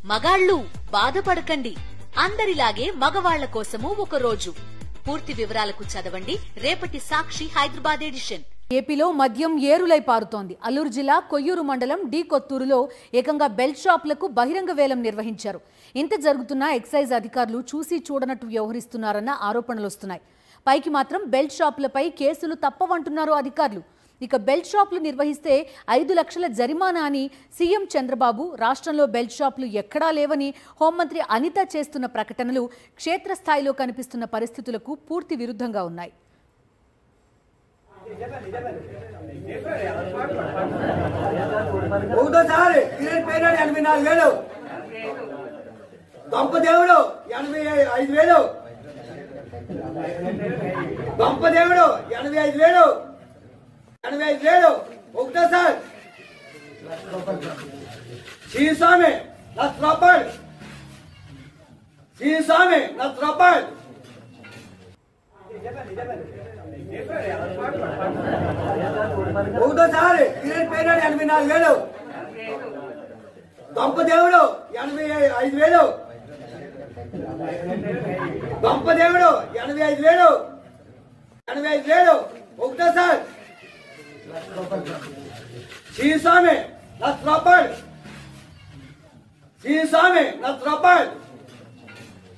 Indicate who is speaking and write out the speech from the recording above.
Speaker 1: మగాళ్ళు బాధపడకండి అందరిలాగే మగవాళ్ల కోసము ఒక రోజు పూర్తి వివరాలకు చదవండి రేపటి సాక్షి హైదరాబాద్ ఎడిషన్
Speaker 2: ఏపీలో మద్యం ఏరులై పారుతోంది అల్లూరు జిల్లా కొయ్యూరు మండలం డి కొత్తూరులో ఏకంగా బెల్ట్ షాపులకు బహిరంగ వేలం నిర్వహించారు ఇంత జరుగుతున్నా ఎక్సైజ్ అధికారులు చూసి చూడనట్టు వ్యవహరిస్తున్నారన్న ఆరోపణలు వస్తున్నాయి పైకి మాత్రం బెల్ట్ షాపులపై కేసులు తప్పవంటున్నారు అధికారులు ఇక బెల్ట్ షాపులు నిర్వహిస్తే ఐదు లక్షల జరిమానా అని సీఎం చంద్రబాబు రాష్ట్రంలో బెల్ట్ షాపులు ఎక్కడా లేవని హోంమంత్రి అనిత చేస్తున్న ప్రకటనలు క్షేత్రస్థాయిలో కనిపిస్తున్న పరిస్థితులకు పూర్తి విరుద్ధంగా ఉన్నాయి
Speaker 3: ఒకటోసారి కిరణ్ పేనాడు ఎనభై నాలుగు వేలు గొప్ప దేవుడు ఎనభై ఐదు వేలు గొప్ప దేవుడు ఎనభై ఐదు వేలు ఎనభై ఐదు వేలు ఒకటోసారి శ్రీస్వామి లక్ష రూపాయలు శ్రీస్వామి లక్ష రూపాయలు ఒకటోసారి కిరణ్ పేనాడు ఎనభై నాలుగు వేలు గొప్ప దేవుడు ఎనభై ఐదు వేలు గొప్ప దేవుడు ఎనభై ఐదు వేలు ఎనభై ఐదు వేలు ఒకటోసారి శ్రీస్వామి లక్ష రూపాయలు శ్రీస్వామి లక్ష రూపాయలు